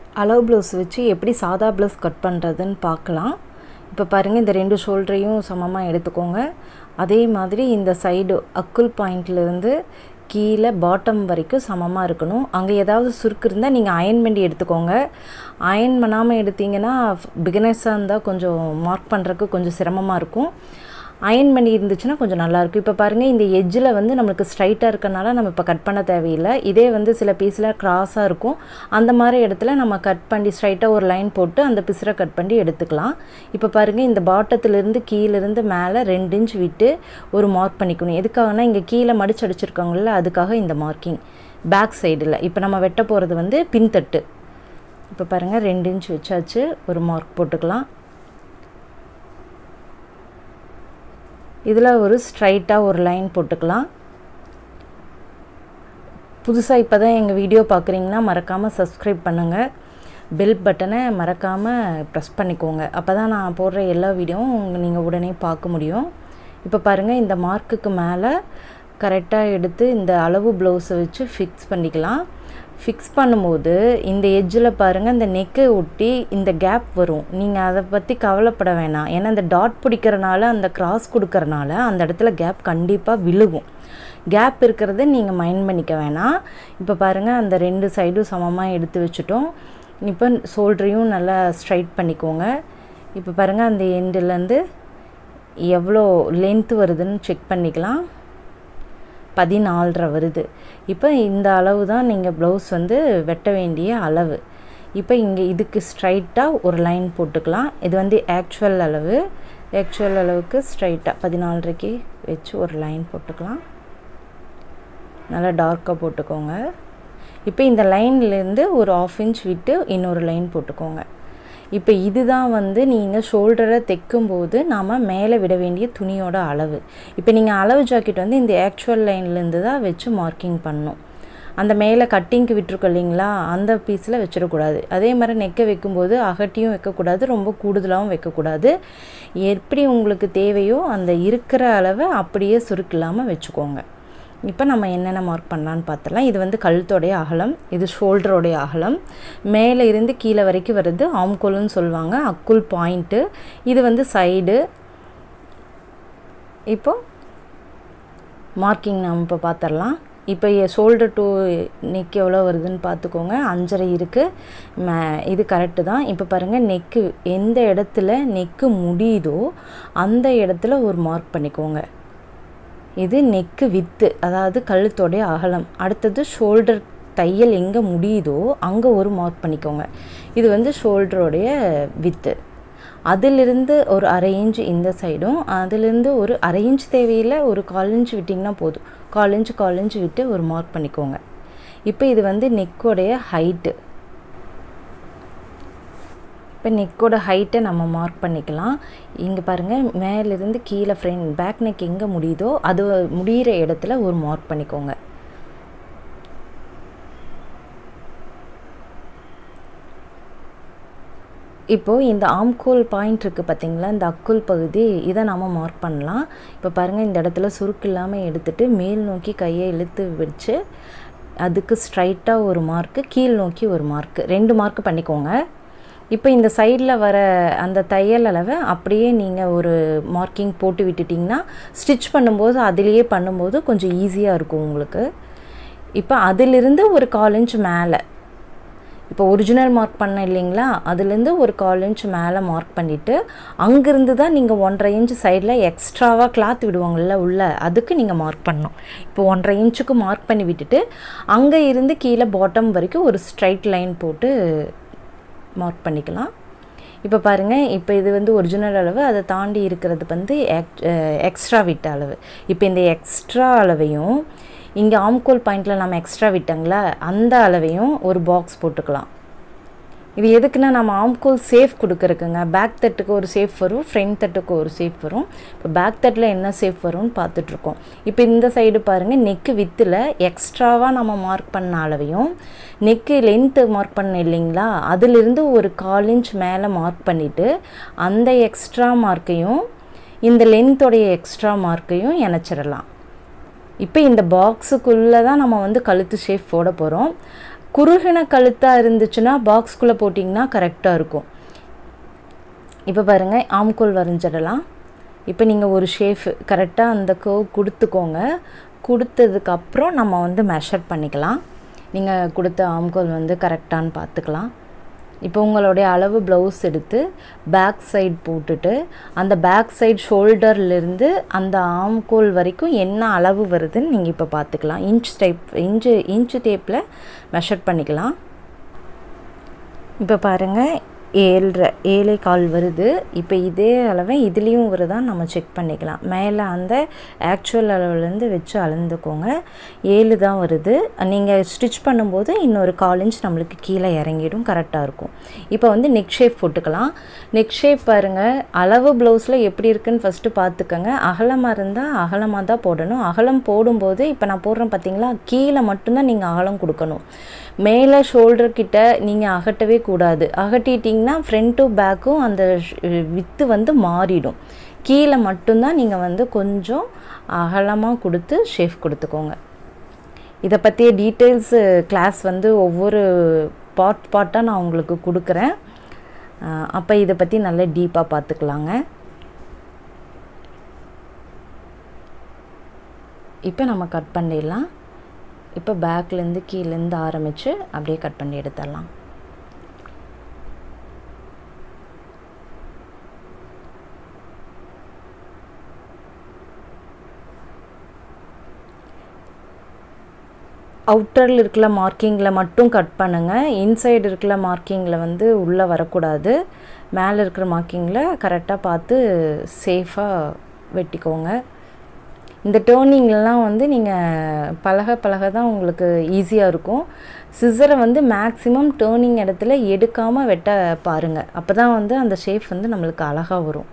அளவு ப்ளவுஸ் வச்சு எப்படி சாதா ப்ளவுஸ் கட் பண்ணுறதுன்னு பார்க்கலாம் இப்போ பாருங்கள் இந்த ரெண்டு ஷோல்டரையும் சமமாக எடுத்துக்கோங்க அதே மாதிரி இந்த சைடு அக்குல் பாயிண்ட்லேருந்து கீழே பாட்டம் வரைக்கும் சமமாக இருக்கணும் அங்கே ஏதாவது சுருக்கு இருந்தால் நீங்கள் அயன் பண்ணி எடுத்துக்கோங்க அயன் பண்ணாமல் எடுத்தீங்கன்னா பிகினர்ஸாக இருந்தால் கொஞ்சம் மார்க் பண்ணுறதுக்கு கொஞ்சம் சிரமமாக இருக்கும் அயன் பண்ணி இருந்துச்சுன்னா கொஞ்சம் நல்லாயிருக்கும் இப்போ பாருங்கள் இந்த எஜ்ஜில் வந்து நம்மளுக்கு ஸ்ட்ரைட்டாக இருக்கனால நம்ம இப்போ கட் பண்ண தேவையில்லை இதே வந்து சில பீஸில் க்ராஸாக இருக்கும் அந்த மாதிரி இடத்துல நம்ம கட் பண்ணி ஸ்ட்ரைட்டாக ஒரு லைன் போட்டு அந்த பிசரை கட் பண்ணி எடுத்துக்கலாம் இப்போ பாருங்கள் இந்த பாட்டத்துலேருந்து கீழேருந்து மேலே ரெண்டு இன்ச் விட்டு ஒரு மார்க் பண்ணிக்கணும் எதுக்காகனா இங்கே கீழே மடிச்சு அடிச்சிருக்காங்கல்ல அதுக்காக இந்த மார்க்கிங் பேக் சைடில் இப்போ நம்ம வெட்ட போகிறது வந்து பின்தட்டு இப்போ பாருங்கள் ரெண்டு இன்ச் வச்சாச்சு ஒரு மார்க் போட்டுக்கலாம் இதில் ஒரு ஸ்ட்ரைட்டாக ஒரு லைன் போட்டுக்கலாம் புதுசாக இப்போ தான் எங்கள் வீடியோ பார்க்குறீங்கன்னா மறக்காமல் சப்ஸ்கிரைப் பண்ணுங்கள் பெல் பட்டனை மறக்காமல் ப்ரெஸ் பண்ணிக்கோங்க அப்போ தான் நான் போடுற எல்லா வீடியோவும் நீங்கள் உடனே பார்க்க முடியும் இப்போ பாருங்கள் இந்த மார்க்குக்கு மேலே கரெக்டாக எடுத்து இந்த அளவு ப்ளவுஸை வச்சு ஃபிக்ஸ் பண்ணிக்கலாம் ஃபிக்ஸ் பண்ணும்போது இந்த எட்ஜில் பாருங்கள் இந்த நெக்கை ஒட்டி இந்த கேப் வரும் நீங்கள் அதை பற்றி கவலைப்பட வேணாம் ஏன்னா இந்த டாட் பிடிக்கிறனால அந்த கிராஸ் கொடுக்கறனால அந்த இடத்துல கேப் கண்டிப்பாக விழுகும் கேப் இருக்கிறத நீங்கள் மைண்ட் பண்ணிக்க வேணாம் இப்போ பாருங்கள் அந்த ரெண்டு சைடும் சமமாக எடுத்து வச்சுட்டோம் இப்போ ஷோல்டரையும் நல்லா ஸ்ட்ரைட் பண்ணிக்கோங்க இப்போ பாருங்கள் அந்த எண்டுலேருந்து எவ்வளோ லென்த்து வருதுன்னு செக் பண்ணிக்கலாம் பதினாலரை வருது இப்போ இந்த அளவு தான் நீங்கள் ப்ளவுஸ் வந்து வெட்ட வேண்டிய அளவு இப்போ இங்கே இதுக்கு ஸ்ட்ரைட்டாக ஒரு லைன் போட்டுக்கலாம் இது வந்து ஆக்சுவல் அளவு ஆக்சுவல் அளவுக்கு ஸ்ட்ரைட்டாக பதினாலரைக்கு வச்சு ஒரு லைன் போட்டுக்கலாம் நல்லா டார்க்காக போட்டுக்கோங்க இப்போ இந்த லைன்லேருந்து ஒரு ஆஃப் இன்ச் விட்டு இன்னொரு லைன் போட்டுக்கோங்க இப்போ இதுதான் வந்து நீங்கள் ஷோல்டரை தைக்கும்போது நாம் மேலே விட வேண்டிய துணியோட அளவு இப்போ நீங்கள் அளவு ஜாக்கெட் வந்து இந்த ஆக்சுவல் லைன்லேருந்து தான் வச்சு மார்க்கிங் பண்ணணும் அந்த மேலே கட்டிங்க்கு விட்டுருக்கோம் இல்லைங்களா அந்த பீஸில் வச்சிடக்கூடாது அதே மாதிரி நெக்கை வைக்கும்போது அகட்டியும் வைக்கக்கூடாது ரொம்ப கூடுதலாகவும் வைக்கக்கூடாது எப்படி உங்களுக்கு தேவையோ அந்த இருக்கிற அளவை அப்படியே சுருக்கில்லாமல் வச்சுக்கோங்க இப்போ நம்ம என்னென்ன மார்க் பண்ணலான்னு பார்த்துடலாம் இது வந்து கழுத்தோடைய அகலம் இது ஷோல்டரோடைய அகலம் மேலே இருந்து கீழே வரைக்கும் வருது ஆம்கோல்னு சொல்லுவாங்க அக்குல் பாயிண்ட்டு இது வந்து சைடு இப்போ மார்க்கிங் நம்ம இப்போ பார்த்துடலாம் இப்போ ஷோல்டர் டு நெக் எவ்வளோ வருதுன்னு பார்த்துக்கோங்க அஞ்சரை இருக்குது இது கரெக்டு தான் இப்போ பாருங்கள் நெக்கு எந்த இடத்துல நெக்கு முடியுதோ அந்த இடத்துல ஒரு மார்க் பண்ணிக்கோங்க இது நெக்கு வித்து அதாவது கழுத்தோடைய அகலம் அடுத்தது ஷோல்டர் தையல் எங்கே முடியுதோ அங்கே ஒரு மார்க் பண்ணிக்கோங்க இது வந்து ஷோல்டரோடைய வித்து அதிலிருந்து ஒரு அரை இன்ச் இந்த சைடும் அதிலிருந்து ஒரு அரை இன்ச் தேவையில் ஒரு கால் இன்ச் விட்டிங்கன்னா போதும் கால் இன்ச் கால் இன்ச் விட்டு ஒரு மார்க் பண்ணிக்கோங்க இப்போ இது வந்து நெக்கோடைய ஹைட்டு இப்போ நெக்கோட ஹைட்டை நம்ம மார்க் பண்ணிக்கலாம் இங்கே பாருங்கள் மேலேருந்து கீழே ஃப்ரண்ட் பேக் நெக் எங்கே முடியுதோ அது முடிகிற இடத்துல ஒரு மார்க் பண்ணிக்கோங்க இப்போது இந்த ஆம்கோல் பாயிண்ட் இருக்குது பார்த்திங்களா இந்த அக்குல் பகுதி இதை நாம் மார்க் பண்ணலாம் இப்போ பாருங்கள் இந்த இடத்துல சுருக்கு இல்லாமல் எடுத்துகிட்டு மேல் நோக்கி கையை இழுத்து வச்சு அதுக்கு ஸ்ட்ரைட்டாக ஒரு மார்க்கு கீழ் நோக்கி ஒரு மார்க்கு ரெண்டு மார்க்கு பண்ணிக்கோங்க இப்போ இந்த சைடில் வர அந்த தையல் அளவை அப்படியே நீங்கள் ஒரு மார்க்கிங் போட்டு விட்டுட்டிங்கன்னா ஸ்டிச் பண்ணும்போது அதிலேயே பண்ணும்போது கொஞ்சம் ஈஸியாக இருக்கும் உங்களுக்கு இப்போ அதிலிருந்து ஒரு கால் இன்ச் மேலே இப்போ ஒரிஜினல் மார்க் பண்ண இல்லைங்களா அதுலேருந்து ஒரு கால் இன்ச் மேலே மார்க் பண்ணிவிட்டு அங்கேருந்து தான் நீங்கள் ஒன்றரை இன்ச் சைடில் எக்ஸ்ட்ராவாக கிளாத் விடுவாங்கள்ல உள்ள அதுக்கு நீங்கள் மார்க் பண்ணணும் இப்போ ஒன்றரை இன்ச்சுக்கு மார்க் பண்ணி விட்டுட்டு அங்கே இருந்து கீழே பாட்டம் வரைக்கும் ஒரு ஸ்ட்ரைட் லைன் போட்டு மார்க் பண்ணிக்கலாம் இப்போ பாருங்கள் இப்போ இது வந்து ஒரிஜினல் அளவு அதை தாண்டி இருக்கிறது வந்து எக்ஸ்ட்ரா விட்ட அளவு இப்போ இந்த எக்ஸ்ட்ரா அளவையும் இங்கே ஆம்கோல் பாயிண்டில் நம்ம எக்ஸ்ட்ரா விட்டங்களா அந்த அளவையும் ஒரு பாக்ஸ் போட்டுக்கலாம் இது எதுக்குன்னா நம்ம ஆம்கோல் சேஃப் கொடுக்குறக்குங்க பேக் தட்டுக்கு ஒரு சேஃப் வரும் ஃப்ரண்ட் தட்டுக்கு ஒரு சேஃப் வரும் இப்போ பேக் தட்டில் என்ன சேஃப் வரும்னு பார்த்துட்ருக்கோம் இப்போ இந்த சைடு பாருங்கள் நெக்கு வித்தில் எக்ஸ்ட்ராவாக நம்ம மார்க் பண்ண அளவையும் நெக்கு லென்த்து மார்க் பண்ண இல்லைங்களா அதிலிருந்து ஒரு கால் இன்ச் மேலே மார்க் பண்ணிவிட்டு அந்த எக்ஸ்ட்ரா மார்க்கையும் இந்த லென்த்தோடைய எக்ஸ்ட்ரா மார்க்கையும் இணைச்சிடலாம் இப்போ இந்த பாக்ஸுக்குள்ளே தான் நம்ம வந்து கழுத்து ஷேப் போட போகிறோம் குறுகின கழுத்தாக இருந்துச்சுன்னா பாக்ஸ்குள்ளே போட்டிங்கன்னா கரெக்டாக இருக்கும் இப்போ பாருங்கள் ஆம்கோல் வரைஞ்சிடலாம் இப்போ நீங்கள் ஒரு ஷேஃப் கரெக்டாக அந்த கர்வ் கொடுத்துக்கோங்க கொடுத்ததுக்கப்புறம் நம்ம வந்து மெஷர் பண்ணிக்கலாம் நீங்கள் கொடுத்த ஆம்கோல் வந்து கரெக்டான்னு பார்த்துக்கலாம் இப்போ உங்களுடைய அளவு ப்ளவுஸ் எடுத்து பேக் சைடு போட்டுட்டு அந்த பேக் சைடு ஷோல்டர்லேருந்து அந்த ஆம்கோல் வரைக்கும் என்ன அளவு வருதுன்னு நீங்கள் இப்போ பார்த்துக்கலாம் இன்ச் டைப் இன்ச்சு இன்ச்சு டேப்பில் மெஷர் பண்ணிக்கலாம் இப்போ பாருங்கள் ஏழரை ஏழை கால் வருது இப்போ இதே அளவை இதுலேயும் வருதான் நம்ம செக் பண்ணிக்கலாம் மேலே அந்த ஆக்சுவல் அளவுலேருந்து வச்சு அளந்துக்கோங்க ஏழு தான் வருது நீங்கள் ஸ்டிச் பண்ணும்போது இன்னொரு கால் இன்ச் நம்மளுக்கு கீழே இறங்கிடும் கரெக்டாக இருக்கும் இப்போ வந்து நெக் ஷேப் போட்டுக்கலாம் நெக் ஷேப் பாருங்கள் அளவு ப்ளவுஸில் எப்படி இருக்குன்னு ஃபஸ்ட்டு பார்த்துக்கோங்க அகலமாக இருந்தால் அகலமாக தான் போடணும் அகலம் போடும்போது இப்போ நான் போடுறேன் பார்த்தீங்களா கீழே மட்டும்தான் நீங்கள் அகலம் கொடுக்கணும் மேலே ஷோல்டர் கிட்ட நீங்கள் அகட்டவே கூடாது அகட்டிட்டிங்கன்னா ஃப்ரண்ட் டு பேக்கும் அந்த வித்து வந்து மாறிடும் கீழே மட்டும்தான் நீங்கள் வந்து கொஞ்சம் அகலமாக கொடுத்து ஷேஃப் கொடுத்துக்கோங்க இதை பற்றிய டீட்டெயில்ஸு கிளாஸ் வந்து ஒவ்வொரு பார்ட் பார்ட்டாக நான் உங்களுக்கு கொடுக்குறேன் அப்போ இதை பற்றி நல்லா டீப்பாக பார்த்துக்கலாங்க இப்போ நம்ம கட் பண்ணிடலாம் இப்போ பேக்லேருந்து கீழேருந்து ஆரம்பித்து அப்படியே கட் பண்ணி எடுத்துடலாம் அவுட்டரில் இருக்கிற மார்க்கிங்கில் மட்டும் கட் பண்ணுங்கள் இன்சைடு இருக்கிற மார்க்கிங்கில் வந்து உள்ளே வரக்கூடாது மேலே இருக்கிற மார்க்கிங்கில் கரெக்டாக பார்த்து சேஃபாக வெட்டிக்கோங்க இந்த டேர்னிங்லாம் வந்து நீங்கள் பழக பழக தான் உங்களுக்கு ஈஸியாக இருக்கும் சிசரை வந்து மேக்ஸிமம் டேர்னிங் இடத்துல எடுக்காமல் வெட்ட பாருங்கள் அப்போ தான் வந்து அந்த ஷேப் வந்து நம்மளுக்கு அழகாக வரும்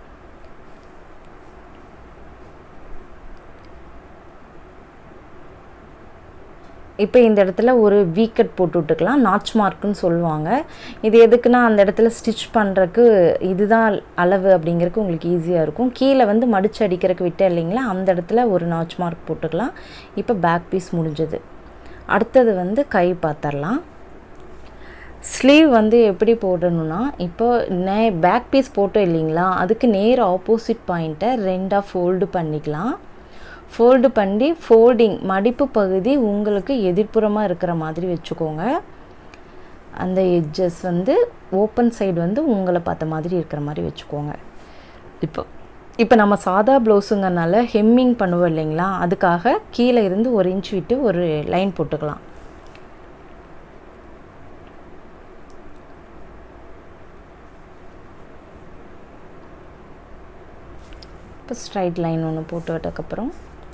இப்போ இந்த இடத்துல ஒரு வீக்கட் போட்டு விட்டுக்கலாம் நாச் மார்க்குன்னு சொல்லுவாங்க இது எதுக்குன்னா அந்த இடத்துல ஸ்டிச் பண்ணுறக்கு இதுதான் அளவு அப்படிங்கிறதுக்கு உங்களுக்கு ஈஸியாக இருக்கும் கீழே வந்து மடித்து அடிக்கிறதுக்கு விட்டே இல்லைங்களா அந்த இடத்துல ஒரு நாச் மார்க் போட்டுக்கலாம் இப்போ பேக் பீஸ் முடிஞ்சது அடுத்தது வந்து கை பார்த்துடலாம் ஸ்லீவ் வந்து எப்படி போடணும்னா இப்போ நே பேக் பீஸ் போட்டோம் இல்லைங்களா அதுக்கு நேர் ஆப்போசிட் பாயிண்ட்டை ரெண்டாக ஃபோல்டு பண்ணிக்கலாம் ஃபோல்டு பண்ணி ஃபோல்டிங் மடிப்பு பகுதி உங்களுக்கு எதிர்ப்புறமாக இருக்கிற மாதிரி வச்சுக்கோங்க அந்த எட்ஜஸ் வந்து ஓப்பன் சைடு வந்து உங்களை பார்த்த மாதிரி இருக்கிற மாதிரி வச்சுக்கோங்க இப்போ இப்போ நம்ம சாதா ப்ளவுஸுங்கனால ஹெம்மிங் பண்ணுவோம் இல்லைங்களா அதுக்காக கீழே இருந்து ஒரு இன்ச் விட்டு ஒரு லைன் போட்டுக்கலாம் இப்போ ஸ்ட்ரைட் லைன் ஒன்று போட்டு விட்டதுக்கப்புறம்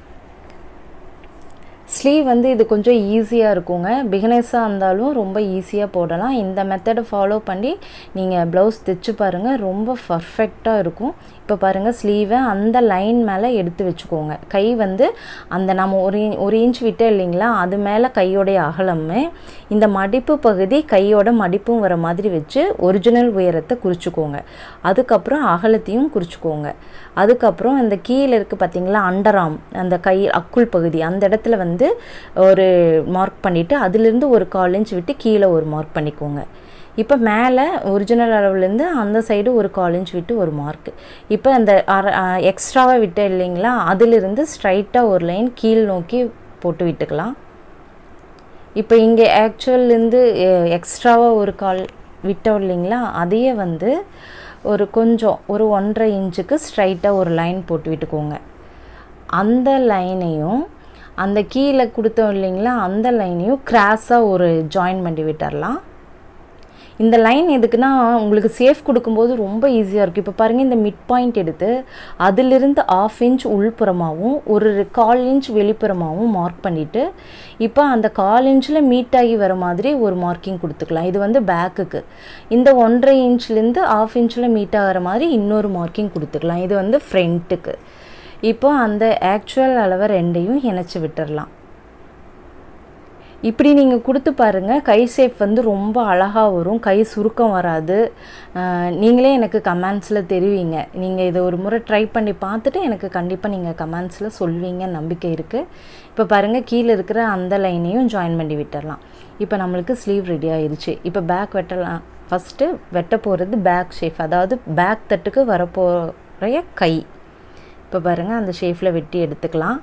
ஸ்லீவ் வந்து இது கொஞ்சம் ஈஸியாக இருக்குங்க பிகினர்ஸாக இருந்தாலும் ரொம்ப ஈஸியாக போடலாம் இந்த மெத்தடை ஃபாலோ பண்ணி நீங்கள் ப்ளவுஸ் தைச்சு பாருங்கள் ரொம்ப பர்ஃபெக்டாக இருக்கும் இப்போ பாருங்கள் ஸ்லீவை அந்த லைன் மேலே எடுத்து வச்சுக்கோங்க கை வந்து அந்த நம்ம ஒரு ஒரு இன்ச் விட்டே இல்லைங்களா அது மேலே கையோடைய அகலமே இந்த மடிப்பு பகுதி கையோட மடிப்பும் வர மாதிரி வச்சு ஒரிஜினல் உயரத்தை குறிச்சிக்கோங்க அதுக்கப்புறம் அகலத்தையும் குறிச்சிக்கோங்க அதுக்கப்புறம் அந்த கீழே இருக்குது பார்த்தீங்களா அண்டராம் அந்த கை அக்குள் பகுதி அந்த இடத்துல வந்து ஒரு மார்க் பண்ணிவிட்டு அதுலேருந்து ஒரு கால் இன்ச் விட்டு கீழே ஒரு மார்க் பண்ணிக்கோங்க இப்போ மேலே ஒரிஜினல் அளவுலேருந்து அந்த சைடு ஒரு கால் இன்ச் விட்டு ஒரு மார்க் இப்போ அந்த அரை எக்ஸ்ட்ராவாக விட்ட இல்லைங்களா அதிலிருந்து ஸ்ட்ரைட்டாக ஒரு லைன் கீழ் நோக்கி போட்டு விட்டுக்கலாம் இப்போ இங்கே ஆக்சுவல்லேருந்து எக்ஸ்ட்ராவாக ஒரு கால் விட்டோம் இல்லைங்களா அதையே வந்து ஒரு கொஞ்சம் ஒரு ஒன்றரை இன்ச்சுக்கு ஸ்ட்ரைட்டாக ஒரு லைன் போட்டு விட்டுக்கோங்க அந்த லைனையும் அந்த கீழே கொடுத்தோம் இல்லைங்களா அந்த லைனையும் கிராஸாக ஒரு ஜாயின் பண்ணி விட்டுறலாம் இந்த லைன் எதுக்குன்னா உங்களுக்கு சேஃப் கொடுக்கும்போது ரொம்ப ஈஸியாக இருக்கும் இப்போ பாருங்கள் இந்த மிட் பாயிண்ட் எடுத்து அதிலிருந்து ஆஃப் இன்ச் உள்புறமாகவும் ஒரு கால் இன்ச் வெளிப்புறமாகவும் மார்க் பண்ணிவிட்டு இப்போ அந்த கால் இன்ச்சில் மீட் ஆகி வர மாதிரி ஒரு மார்க்கிங் கொடுத்துக்கலாம் இது வந்து பேக்குக்கு இந்த ஒன்றரை இன்ச்லேருந்து ஆஃப் இன்ச்சில் மீட் ஆகிற மாதிரி இன்னொரு மார்க்கிங் கொடுத்துக்கலாம் இது வந்து ஃப்ரண்ட்டுக்கு இப்போ அந்த ஆக்சுவல் அளவை ரெண்டையும் இணைச்சி விட்டுடலாம் இப்படி நீங்கள் கொடுத்து பாருங்கள் கை ஷேப் வந்து ரொம்ப அழகாக வரும் கை சுருக்கம் வராது நீங்களே எனக்கு கமெண்ட்ஸில் தெரிவிங்க நீங்கள் இதை ஒரு முறை ட்ரை பண்ணி பார்த்துட்டு எனக்கு கண்டிப்பாக நீங்கள் கமெண்ட்ஸில் சொல்வீங்க நம்பிக்கை இருக்குது இப்போ பாருங்கள் கீழே இருக்கிற அந்த லைனையும் ஜாயின் பண்ணி விட்டுடலாம் இப்போ நம்மளுக்கு ஸ்லீவ் ரெடி ஆயிடுச்சு இப்போ பேக் வெட்டலாம் ஃபஸ்ட்டு வெட்ட போகிறது பேக் ஷேப் அதாவது பேக் தட்டுக்கு வரப்போகிற கை இப்போ பாருங்கள் அந்த ஷேஃபில் வெட்டி எடுத்துக்கலாம்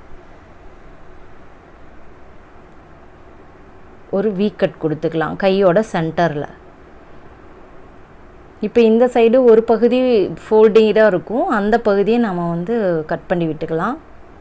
ஒரு வீ கட் கொடுத்துக்கலாம் கையோட சென்டரில் இப்போ இந்த சைடு ஒரு பகுதி ஃபோல்டிங்காக இருக்கும் அந்த பகுதியை நம்ம வந்து கட் பண்ணி விட்டுக்கலாம்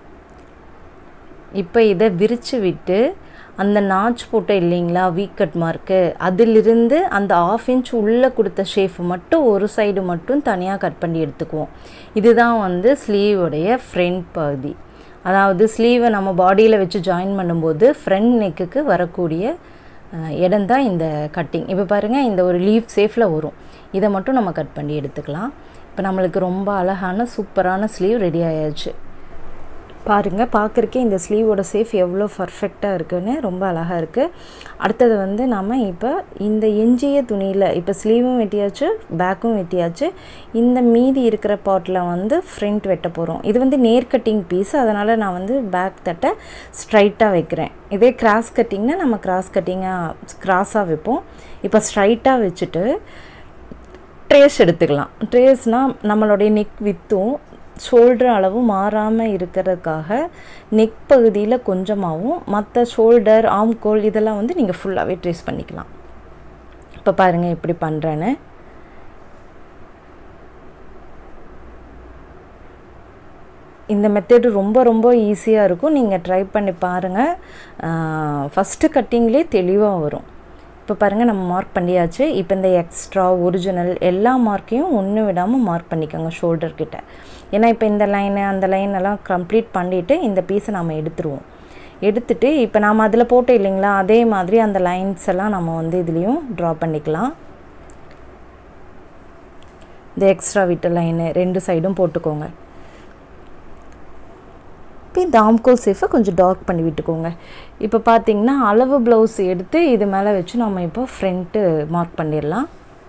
இப்போ இதை விரித்து விட்டு அந்த நாச் போட்ட இல்லைங்களா வீக் கட் மார்க்கு அதிலிருந்து அந்த ஆஃப் இன்ச் உள்ளே கொடுத்த ஷேஃப் மட்டும் ஒரு சைடு மட்டும் தனியாக கட் பண்ணி எடுத்துக்குவோம் இதுதான் வந்து ஸ்லீவோடைய ஃப்ரண்ட் பகுதி அதாவது ஸ்லீவை நம்ம பாடியில் வச்சு ஜாயின் பண்ணும்போது ஃப்ரண்ட் நெக்குக்கு வரக்கூடிய இடம் தான் இந்த கட்டிங் இப்போ பாருங்கள் இந்த ஒரு லீவ் சேஃபில் வரும் இதை மட்டும் நம்ம கட் பண்ணி எடுத்துக்கலாம் இப்போ நம்மளுக்கு ரொம்ப அழகான சூப்பரான ஸ்லீவ் ரெடி ஆயாச்சு பாருங்கள் பார்க்குறக்கே இந்த ஸ்லீவோட சேஃப் எவ்வளோ பர்ஃபெக்டாக இருக்குன்னு ரொம்ப அழகாக இருக்குது அடுத்தது வந்து நம்ம இப்போ இந்த எஞ்சிய துணியில் இப்போ ஸ்லீவும் வெட்டியாச்சு பேக்கும் வெட்டியாச்சு இந்த மீதி இருக்கிற பாட்டில் வந்து ஃப்ரண்ட் வெட்ட போகிறோம் இது வந்து நேர் கட்டிங் பீஸ் அதனால் நான் வந்து பேக் தட்டை ஸ்ட்ரைட்டாக வைக்கிறேன் இதே கிராஸ் கட்டிங்னா நம்ம கிராஸ் கட்டிங்காக கிராஸாக வைப்போம் இப்போ ஸ்ட்ரைட்டாக வச்சுட்டு ட்ரேஸ் எடுத்துக்கலாம் ட்ரேஸ்னால் நம்மளுடைய நெக் வித்தும் ஷோல்டர் அளவு மாறாமல் இருக்கிறதுக்காக நெக் பகுதியில் கொஞ்சமாகவும் மற்ற ஷோல்டர் ஆம்கோல் இதெல்லாம் வந்து நீங்கள் ஃபுல்லாகவே ட்ரேஸ் பண்ணிக்கலாம் இப்போ பாருங்கள் எப்படி பண்ணுறேன்னு இந்த மெத்தடு ரொம்ப ரொம்ப ஈஸியாக இருக்கும் நீங்கள் ட்ரை பண்ணி பாருங்கள் ஃபஸ்ட்டு கட்டிங்லேயே தெளிவாக வரும் இப்போ பாருங்கள் நம்ம மார்க் பண்ணியாச்சு இப்போ இந்த எக்ஸ்ட்ரா ஒரிஜினல் எல்லா மார்க்கையும் ஒன்று விடாமல் மார்க் பண்ணிக்கோங்க ஷோல்டர் கிட்ட ஏன்னா இப்போ இந்த லைனு அந்த லைன் எல்லாம் கம்ப்ளீட் பண்ணிவிட்டு இந்த பீஸை நம்ம எடுத்துருவோம் எடுத்துட்டு இப்போ நாம் அதில் போட்டோம் இல்லைங்களா அதே மாதிரி அந்த லைன்ஸ் எல்லாம் நம்ம வந்து இதுலேயும் ட்ரா பண்ணிக்கலாம் இந்த எக்ஸ்ட்ரா விட்ட லைனு ரெண்டு சைடும் போட்டுக்கோங்க இப்போ இந்த ஆம்கோல் சேஃபை கொஞ்சம் டார்க் பண்ணி விட்டுக்கோங்க இப்போ பார்த்தீங்கன்னா அளவு ப்ளவுஸ் எடுத்து இது மேலே வச்சு நம்ம இப்போ ஃப்ரண்ட்டு மார்க் பண்ணிடலாம்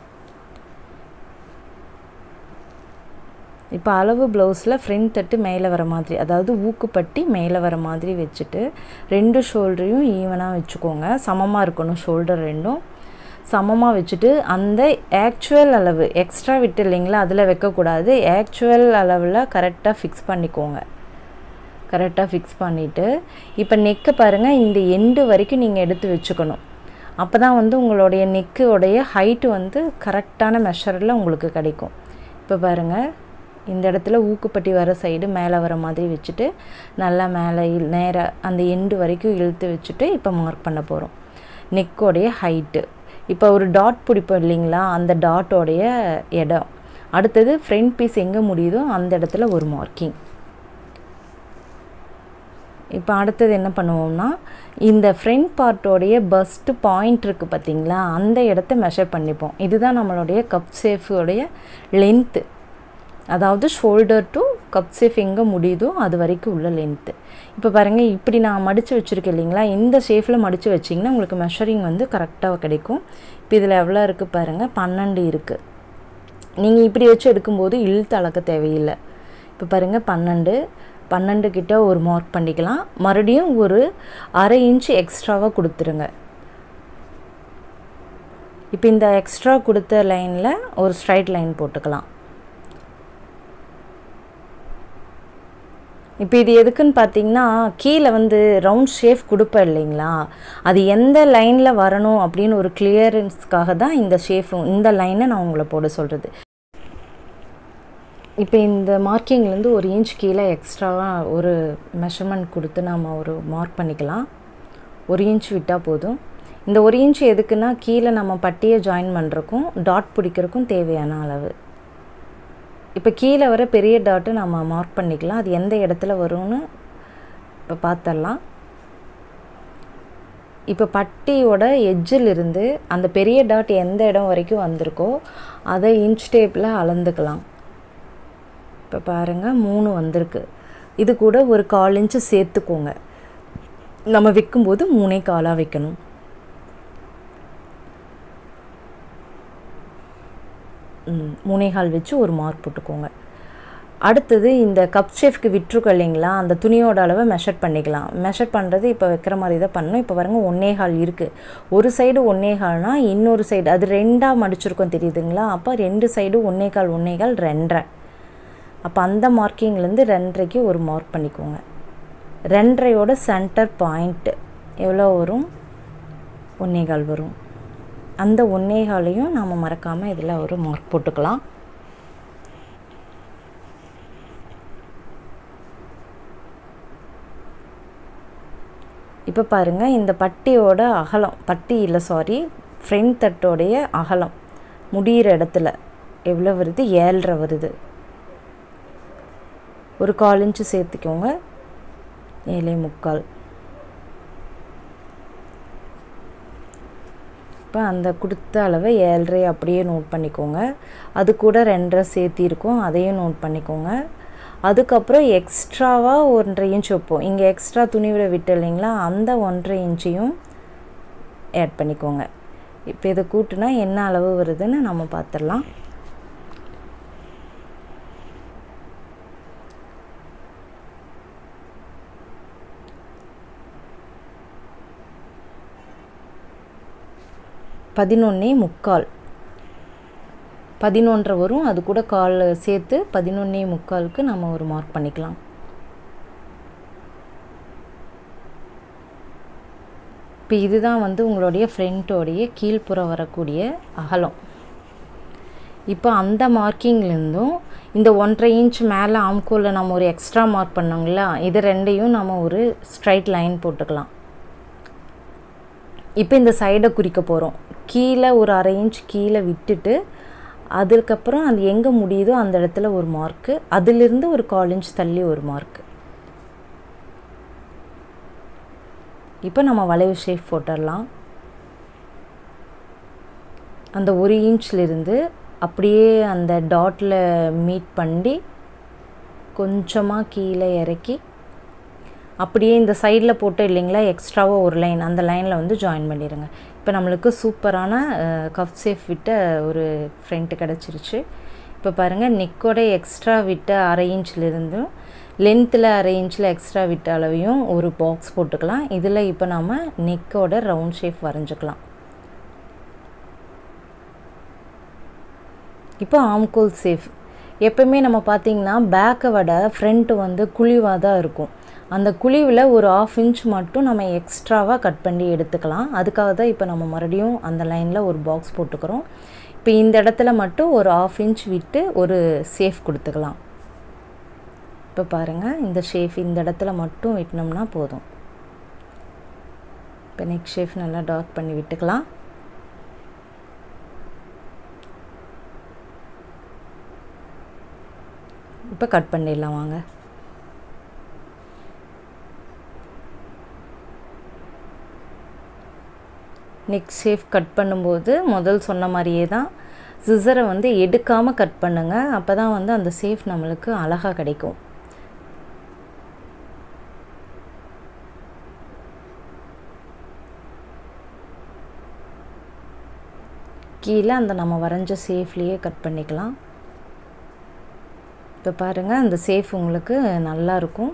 இப்போ அளவு ப்ளவுஸில் ஃப்ரண்ட் தட்டு மேலே வர மாதிரி அதாவது ஊக்குப்பட்டி மேலே வர மாதிரி வச்சுட்டு ரெண்டு ஷோல்டரையும் ஈவனாக வச்சுக்கோங்க சமமாக இருக்கணும் ஷோல்டர் ரெண்டும் சமமாக வச்சுட்டு அந்த ஆக்சுவல் அளவு எக்ஸ்ட்ரா விட்டு இல்லைங்களா அதில் வைக்கக்கூடாது ஆக்சுவல் அளவில் கரெக்டாக ஃபிக்ஸ் பண்ணிக்கோங்க கரெக்டாக ஃபிக்ஸ் பண்ணிவிட்டு இப்போ நெக்கை பாருங்கள் இந்த எண்டு வரைக்கும் நீங்கள் எடுத்து வச்சுக்கணும் அப்போ தான் வந்து உங்களுடைய நெக்குடைய ஹைட்டு வந்து கரெக்டான மெஷரில் உங்களுக்கு கிடைக்கும் இப்போ பாருங்கள் இந்த இடத்துல ஊக்குப்பட்டி வர சைடு மேலே வர மாதிரி வச்சுட்டு நல்லா மேலே நேராக அந்த எண்டு வரைக்கும் இழுத்து வச்சுட்டு இப்போ மார்க் பண்ண போகிறோம் நெக்கோடைய ஹைட்டு இப்போ ஒரு டாட் பிடிப்போம் இல்லைங்களா அந்த டாட்டோடைய இடம் அடுத்தது ஃப்ரண்ட் பீஸ் எங்கே முடியுதோ அந்த இடத்துல ஒரு மார்க்கிங் இப்போ அடுத்தது என்ன பண்ணுவோம்னா இந்த ஃப்ரண்ட் பார்ட்டோடைய பஸ்ட்டு பாயிண்ட் இருக்குது பார்த்தீங்களா அந்த இடத்த மெஷர் பண்ணிப்போம் இதுதான் நம்மளுடைய கப் சேஃபுடைய லென்த்து அதாவது ஷோல்டர் டு கப் சேஃப் எங்கே முடியுதோ அது வரைக்கும் உள்ள லென்த்து இப்போ பாருங்கள் இப்படி நான் மடித்து வச்சுருக்கேன் இல்லைங்களா இந்த ஷேஃபில் மடித்து வச்சிங்கன்னா உங்களுக்கு மெஷரிங் வந்து கரெக்டாக கிடைக்கும் இப்போ இதில் எவ்வளோ இருக்குது பாருங்கள் பன்னெண்டு இருக்குது நீங்கள் இப்படி வச்சு எடுக்கும்போது இழுத்து அளக்க தேவையில்லை இப்போ பாருங்கள் பன்னெண்டு பன்னெண்டு கிட்ட ஒரு மார்க் பண்ணிக்கலாம் மறுபடியும் ஒரு அரை இன்ச் எக்ஸ்ட்ராவாக கொடுத்துருங்க இப்போ இந்த எக்ஸ்ட்ரா கொடுத்த லைனில் ஒரு ஸ்ட்ரைட் லைன் போட்டுக்கலாம் இப்போ இது எதுக்குன்னு பார்த்தீங்கன்னா கீழே வந்து ரவுண்ட் ஷேப் கொடுப்பேன் இல்லைங்களா அது எந்த லைனில் வரணும் அப்படின்னு ஒரு கிளியரன்ஸ்க்காக தான் இந்த ஷேஃப் இந்த லைனை நான் உங்களை போட சொல்கிறது இப்போ இந்த மார்க்கிங்லேருந்து ஒரு இன்ச் கீழே எக்ஸ்ட்ராவாக ஒரு மெஷர்மெண்ட் கொடுத்து நாம் ஒரு மார்க் பண்ணிக்கலாம் ஒரு இன்ச் விட்டால் போதும் இந்த ஒரு இன்ச் எதுக்குன்னா கீழே நம்ம பட்டியை ஜாயின் பண்ணுறக்கும் டாட் பிடிக்கிறக்கும் தேவையான அளவு இப்போ கீழே வர பெரிய டாட்டு நம்ம மார்க் பண்ணிக்கலாம் அது எந்த இடத்துல வரும்னு இப்போ பார்த்துடலாம் இப்போ பட்டியோட எட்ஜில் இருந்து அந்த பெரிய டாட் எந்த இடம் வரைக்கும் வந்திருக்கோ அதை இன்ச் டேப்பில் அளந்துக்கலாம் இப்போ பாருங்கள் மூணு வந்திருக்கு இது கூட ஒரு கால் இன்ச்சு சேர்த்துக்கோங்க நம்ம வைக்கும்போது மூணே காலாக வைக்கணும் மூணே கால் வச்சு ஒரு மார்க் போட்டுக்கோங்க அடுத்தது இந்த கப் ஷேஃப்க்கு விட்டுருக்கோம் இல்லைங்களா அந்த துணியோட அளவை மெஷர் பண்ணிக்கலாம் மெஷர் பண்ணுறது இப்போ வைக்கிற மாதிரி தான் பண்ணணும் இப்போ பாருங்க ஒன்னே கால் இருக்குது ஒரு சைடு ஒன்னே கால்னா இன்னொரு சைடு அது ரெண்டாக மடிச்சிருக்கோம் தெரியுதுங்களா அப்போ ரெண்டு சைடு ஒன்னே கால் ஒன்னே கால் ரெண்டரை அப்போ அந்த மார்க்கிங்லேருந்து ரெண்டரைக்கு ஒரு மார்க் பண்ணிக்கோங்க ரெண்டரையோட சென்டர் பாயிண்ட்டு எவ்வளோ வரும் ஒன்னே கால் வரும் அந்த ஒன்னே காலையும் நாம் மறக்காமல் இதில் ஒரு மார்க் போட்டுக்கலாம் இப்போ பாருங்கள் இந்த பட்டியோட அகலம் பட்டி இல்லை சாரி ஃப்ரண்ட் தட்டோடைய அகலம் முடிகிற இடத்துல எவ்வளோ வருது ஏழரை வருது ஒரு கால் இன்ச்சு சேர்த்துக்கோங்க ஏழை முக்கால் இப்போ அந்த கொடுத்த அளவை ஏழரை அப்படியே நோட் பண்ணிக்கோங்க அது கூட ரெண்டரை சேர்த்திருக்கோம் அதையும் நோட் பண்ணிக்கோங்க அதுக்கப்புறம் எக்ஸ்ட்ராவாக ஒன்றரை இன்ச் வைப்போம் இங்கே எக்ஸ்ட்ரா துணி விட விட்டு இல்லைங்களா அந்த ஒன்றரை இன்ச்சையும் ஆட் பண்ணிக்கோங்க இப்போ இதை கூட்டுனா என்ன அளவு வருதுன்னு நம்ம பார்த்துடலாம் பதினொன்னே முக்கால் பதினொன்றரை வரும் அது கூட கால் சேர்த்து பதினொன்னே முக்காலுக்கு நம்ம ஒரு மார்க் பண்ணிக்கலாம் இப்போ இதுதான் வந்து உங்களுடைய ஃப்ரண்ட்டோடைய கீழ்ப்புறம் வரக்கூடிய அகலம் இப்போ அந்த மார்க்கிங்லேருந்தும் இந்த ஒன்றரை இன்ச் மேலே ஆம்கோலில் நம்ம ஒரு எக்ஸ்ட்ரா மார்க் பண்ணோங்களா இது ரெண்டையும் நம்ம ஒரு ஸ்ட்ரைட் லைன் போட்டுக்கலாம் இப்போ இந்த சைடை குறிக்க போகிறோம் கீழே ஒரு அரை இன்ச் கீழே விட்டுட்டு அதுக்கப்புறம் அது எங்கே முடியுதோ அந்த இடத்துல ஒரு மார்க்கு அதிலிருந்து ஒரு கால் இன்ச் தள்ளி ஒரு மார்க்கு இப்போ நம்ம வளைவு ஷேப் போட்டுடலாம் அந்த ஒரு இன்ச்லேருந்து அப்படியே அந்த டாட்டில் மீட் பண்ணி கொஞ்சமாக கீழே இறக்கி அப்படியே இந்த சைடில் போட்டு இல்லைங்களா எக்ஸ்ட்ராவாக ஒரு லைன் அந்த லைனில் வந்து ஜாயின் பண்ணிடுங்க இப்போ நம்மளுக்கு சூப்பரான கஃப் சேஃப் விட்ட ஒரு ஃப்ரண்ட்டு கிடச்சிருச்சு இப்போ பாருங்கள் நெக்கோட எக்ஸ்ட்ரா விட்ட அரை இன்ச்லேருந்தும் லென்த்தில் அரை இன்ச்சில் எக்ஸ்ட்ரா விட்ட அளவையும் ஒரு பாக்ஸ் போட்டுக்கலாம் இதில் இப்போ நாம் நெக்கோட ரவுண்ட் ஷேப் வரைஞ்சிக்கலாம் இப்போ ஆம்கோல் சேஃப் எப்பவுமே நம்ம பார்த்திங்கன்னா பேக்கை விட ஃப்ரண்ட்டு வந்து குழிவாக தான் இருக்கும் அந்த குழிவில் ஒரு ஆஃப் இன்ச் மட்டும் நம்ம எக்ஸ்ட்ராவாக கட் பண்ணி எடுத்துக்கலாம் அதுக்காக தான் இப்போ நம்ம மறுபடியும் அந்த லைனில் ஒரு பாக்ஸ் போட்டுக்கிறோம் இப்போ இந்த இடத்துல மட்டும் ஒரு ஆஃப் இன்ச் விட்டு ஒரு சேஃப் கொடுத்துக்கலாம் இப்போ பாருங்கள் இந்த ஷேஃப் இந்த இடத்துல மட்டும் விட்டினோம்னா போதும் இப்போ நெக் ஷேஃப் நல்லா டார்க் பண்ணி விட்டுக்கலாம் இப்போ கட் பண்ணிடலாம் வாங்க நெக் ஷேஃப் கட் பண்ணும்போது முதல் சொன்ன மாதிரியே தான் சிசரை வந்து எடுக்காமல் கட் பண்ணுங்கள் அப்போ தான் வந்து அந்த சேஃப் நம்மளுக்கு அழகாக கிடைக்கும் கீழே அந்த நம்ம வரைஞ்ச சேஃப்லேயே கட் பண்ணிக்கலாம் இப்போ பாருங்கள் அந்த சேஃப் உங்களுக்கு நல்லா இருக்கும்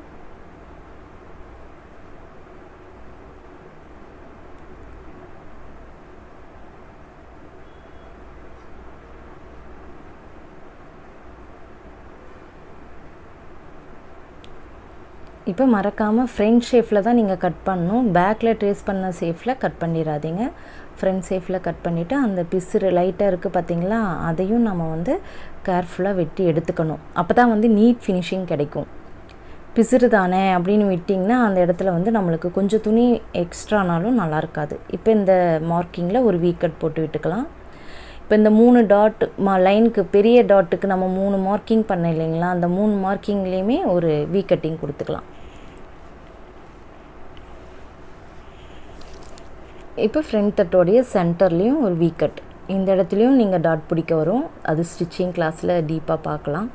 இப்போ மறக்காமல் ஃப்ரண்ட் ஷேஃபில் தான் நீங்கள் கட் பண்ணணும் பேக்கில் ட்ரேஸ் பண்ண சேஃபில் கட் பண்ணிடாதீங்க ஃப்ரண்ட் சேஃபில் கட் பண்ணிவிட்டு அந்த பிசுறு லைட்டாக இருக்குது பார்த்தீங்களா அதையும் நம்ம வந்து கேர்ஃபுல்லாக வெட்டி எடுத்துக்கணும் அப்போ தான் வந்து நீட் ஃபினிஷிங் கிடைக்கும் பிசுறு தானே அப்படின்னு விட்டிங்கன்னா அந்த இடத்துல வந்து நம்மளுக்கு கொஞ்சம் துணி எக்ஸ்ட்ரானாலும் நல்லா இருக்காது இப்போ இந்த மார்க்கிங்கில் ஒரு வீ கட் போட்டு விட்டுக்கலாம் இப்போ இந்த மூணு டாட் மா லைனுக்கு பெரிய டாட்டுக்கு நம்ம மூணு மார்க்கிங் பண்ண இல்லைங்களா அந்த மூணு மார்க்கிங்லேயுமே ஒரு வீ கட்டிங் கொடுத்துக்கலாம் இப்போ ஃப்ரண்ட் தட்டோடைய சென்டர்லேயும் ஒரு வீ கட் இந்த இடத்துலையும் நீங்கள் டாட் பிடிக்க வரும் அது ஸ்டிச்சிங் கிளாஸில் டீப்பாக பார்க்கலாம்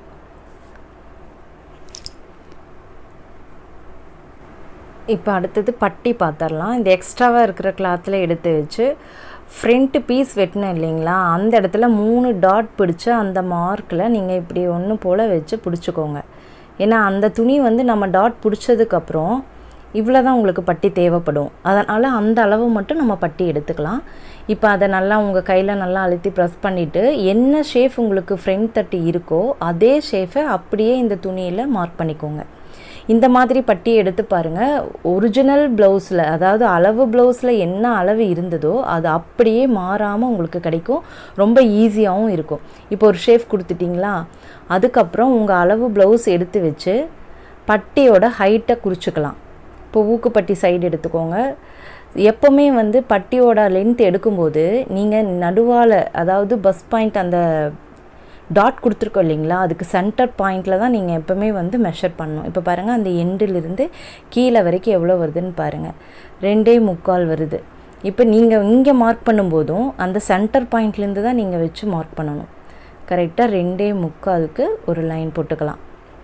இப்போ அடுத்தது பட்டி பார்த்துடலாம் இந்த எக்ஸ்ட்ராவாக இருக்கிற கிளாத்தில் எடுத்து வச்சு ஃப்ரண்ட்டு பீஸ் வெட்டினேன் இல்லைங்களா அந்த இடத்துல மூணு டாட் பிடிச்ச அந்த மார்க்கில் நீங்கள் இப்படி ஒன்று போல் வச்சு பிடிச்சிக்கோங்க ஏன்னா அந்த துணி வந்து நம்ம டாட் பிடிச்சதுக்கப்புறம் இவ்வளோ தான் உங்களுக்கு பட்டி தேவைப்படும் அதனால் அந்த அளவு மட்டும் நம்ம பட்டி எடுத்துக்கலாம் இப்போ அதை நல்லா உங்கள் கையில் நல்லா அழுத்தி ப்ரெஸ் பண்ணிவிட்டு என்ன ஷேஃப் உங்களுக்கு ஃப்ரண்ட் தட்டு இருக்கோ அதே ஷேஃபை அப்படியே இந்த துணியில் மார்க் பண்ணிக்கோங்க இந்த மாதிரி பட்டி எடுத்து பாருங்கள் ஒரிஜினல் ப்ளவுஸில் அதாவது அளவு ப்ளவுஸில் என்ன அளவு இருந்ததோ அது அப்படியே மாறாமல் உங்களுக்கு கிடைக்கும் ரொம்ப ஈஸியாகவும் இருக்கும் இப்போ ஒரு ஷேஃப் கொடுத்துட்டிங்களா அதுக்கப்புறம் உங்கள் அளவு ப்ளவுஸ் எடுத்து வச்சு பட்டியோட ஹைட்டை குறிச்சிக்கலாம் இப்போ ஊக்குப்பட்டி சைடு எடுத்துக்கோங்க எப்போவுமே வந்து பட்டியோட லென்த் எடுக்கும்போது நீங்கள் நடுவால் அதாவது பஸ் பாயிண்ட் அந்த டாட் கொடுத்துருக்கோம் இல்லைங்களா அதுக்கு சென்டர் பாயிண்டில் தான் நீங்கள் எப்போவுமே வந்து மெஷர் பண்ணணும் இப்போ பாருங்கள் அந்த எண்டிலிருந்து கீழே வரைக்கும் எவ்வளோ வருதுன்னு பாருங்கள் ரெண்டே முக்கால் வருது இப்போ நீங்கள் இங்கே மார்க் பண்ணும்போதும் அந்த சென்டர் பாயிண்ட்லேருந்து தான் நீங்கள் வச்சு மார்க் பண்ணணும் கரெக்டாக ரெண்டே முக்காலுக்கு ஒரு லைன் போட்டுக்கலாம்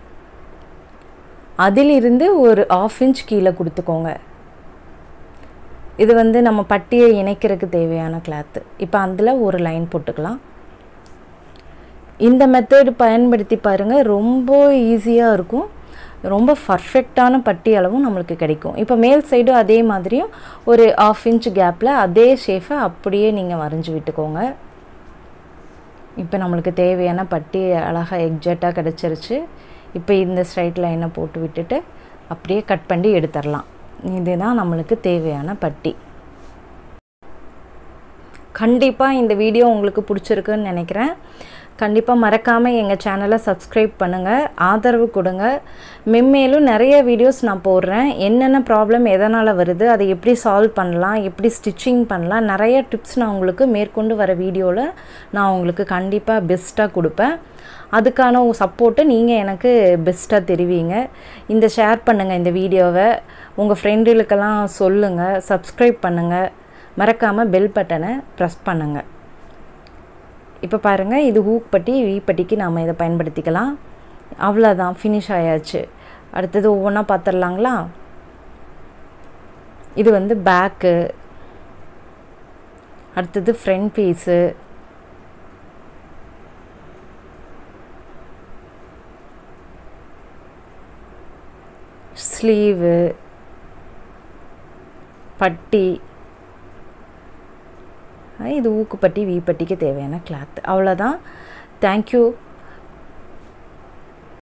அதிலிருந்து ஒரு ஆஃப் இன்ச் கீழே கொடுத்துக்கோங்க இது வந்து நம்ம பட்டியை இணைக்கிறதுக்கு தேவையான கிளாத்து இப்போ அதில் ஒரு லைன் போட்டுக்கலாம் இந்த மெத்தடு பயன்படுத்தி பாருங்கள் ரொம்ப ஈஸியாக இருக்கும் ரொம்ப பர்ஃபெக்டான பட்டி அளவும் நம்மளுக்கு கிடைக்கும் இப்போ மேல் சைடும் அதே மாதிரியும் ஒரு ஆஃப் இன்ச் கேப்பில் அதே ஷேஃபை அப்படியே நீங்கள் வரைஞ்சி விட்டுக்கோங்க இப்போ நம்மளுக்கு தேவையான பட்டி அழகாக எக்ஸாக்டாக கிடச்சிருச்சு இப்போ இந்த ஸ்ட்ரைட் லைனை போட்டு விட்டுட்டு அப்படியே கட் பண்ணி எடுத்துடலாம் இதுதான் நம்மளுக்கு தேவையான பட்டி கண்டிப்பாக இந்த வீடியோ உங்களுக்கு பிடிச்சிருக்குன்னு நினைக்கிறேன் கண்டிப்பாக மறக்காமல் எங்கள் சேனலை சப்ஸ்கிரைப் பண்ணுங்கள் ஆதரவு கொடுங்க மென்மேலும் நிறைய வீடியோஸ் நான் போடுறேன் என்னென்ன ப்ராப்ளம் எதனால் வருது அதை எப்படி சால்வ் பண்ணலாம் எப்படி ஸ்டிச்சிங் பண்ணலாம் நிறைய டிப்ஸ் நான் உங்களுக்கு மேற்கொண்டு வர வீடியோவில் நான் உங்களுக்கு கண்டிப்பாக பெஸ்ட்டாக கொடுப்பேன் அதுக்கான சப்போர்ட்டை நீங்கள் எனக்கு பெஸ்ட்டாக தெரிவிங்க இந்த ஷேர் பண்ணுங்கள் இந்த வீடியோவை உங்கள் ஃப்ரெண்டுகளுக்கெல்லாம் சொல்லுங்கள் சப்ஸ்கிரைப் பண்ணுங்கள் மறக்காமல் பெல் பட்டனை ப்ரெஸ் பண்ணுங்கள் இப்போ பாருங்கள் இது ஹூக் பட்டி வி பட்டிக்கு நாம் இதை பயன்படுத்திக்கலாம் அவ்வளோதான் ஃபினிஷ் ஆயாச்சு அடுத்தது ஒவ்வொன்றா பார்த்துடலாங்களா இது வந்து பேக்கு அடுத்தது ஃப்ரண்ட் பீஸு ஸ்லீவு பட்டி இது ஊக்குப்பட்டி வீப்பட்டிக்கு தேவையான கிளாத் அவ்வளோதான் தேங்க்யூ